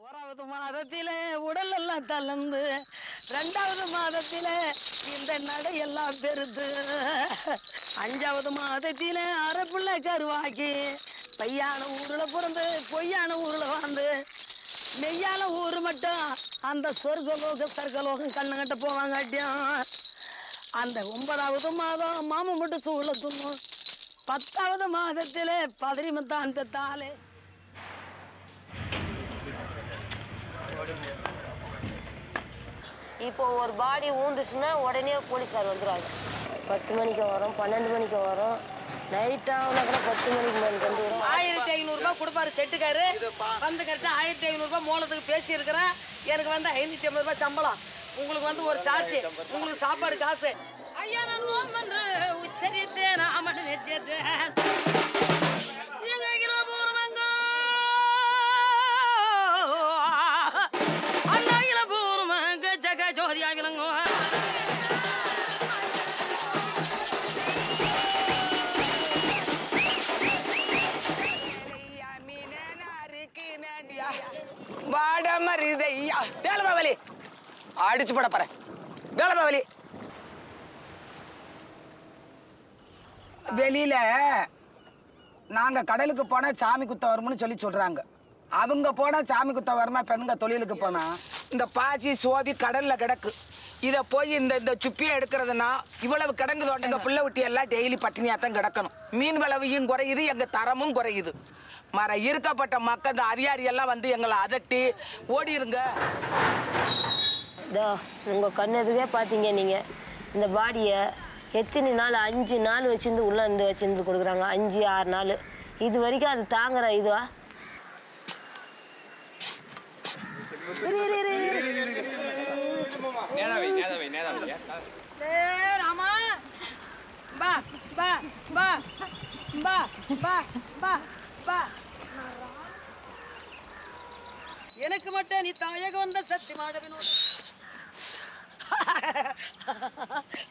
ஓராவது மாதத்திலே உடல் எல்லாம் தளர்ந்து ரெண்டாவது மாதத்திலே இந்த நடையெல்லாம் பெருத்து அஞ்சாவது மாதத்திலே அரைப்புள்ள கருவாக்கி பையான ஊர்ல பிறந்து பொய்யான ஊர்ல வாழ்ந்து மெய்யான ஊர் மட்டும் அந்த சொர்க்கலோக சர்க்கலோகம் கண்ணங்கட்ட போவாங்காட்டியும் அந்த ஒன்பதாவது மாதம் மாமன் மட்டும் சூழ துண்ணும் பத்தாவது மாதத்திலே பதறிமத்தான் பெத்தாலே இப்போ ஒரு பாடி ஊந்துச்சுன்னா உடனே போலீஸ்கார் வந்துடுவாங்க பத்து மணிக்கு வரும் பன்னெண்டு மணிக்கு வரும் நைட் ஆகுனா கூட பத்து மணிக்கு மேலே கொண்டு வரும் ஆயிரத்தி ஐநூறுரூபா கொடுப்பாரு செட்டுக்காரு வந்து கரெக்டாக ஆயிரத்தி ஐநூறுரூபா மூலத்துக்கு பேசியிருக்கிறேன் எனக்கு வந்து ஐநூற்றி ஐம்பது ரூபாய் சம்பளம் உங்களுக்கு வந்து ஒரு சாட்சி உங்களுக்கு சாப்பாடு காசு ஐயா நான் நோம் என்று உச்சரித்தேன் நாம நெச்சேன் எங்க இளபூர்வங்கோ அந்த இளபூர்வங்க ஜக ஜோதியா விளங்கோ வாட மருதையா வேலை பாவலி அடிச்சு போட போற வேலை பாவலி வெளியில நாங்க கடலுக்கு போனா சாமி குத்த வரும்னு சொல்லி சொல்றாங்க அவங்க போனா சாமி குத்த வருமா பெண்க தொழிலுக்கு போனா இந்த பாசி சோவி கடல்ல கிடக்கு இத போய் இந்த இந்த சுப்பியை எடுக்கிறதுனா இவ்வளவு கிடங்கு தோட்டங்க புள்ள விட்டி எல்லாம் டெய்லி பட்டினியா தான் கிடக்கணும் மீன் விளவையும் குறையுது எங்க தரமும் குறையுது மர இருக்கப்பட்ட மக்கள் இந்த அதிகாரி எல்லாம் வந்து எங்களை அதட்டி ஓடிருங்க இதோ உங்கள் கண்ணதுக்கே பார்த்தீங்க நீங்கள் இந்த பாடியை எத்தனை நாள் அஞ்சு நாள் வச்சிருந்து உள்ளே இருந்து வச்சிருந்து கொடுக்குறாங்க அஞ்சு ஆறு நாள் இது வரைக்கும் அது தாங்குற இதுவா இரு, இரு, இரு, இரு. ஏய், ராமா பா பா பா பா பா பா பா எனக்கு மட்டும் நீ தாயக வந்த சத்தி மாட வினோத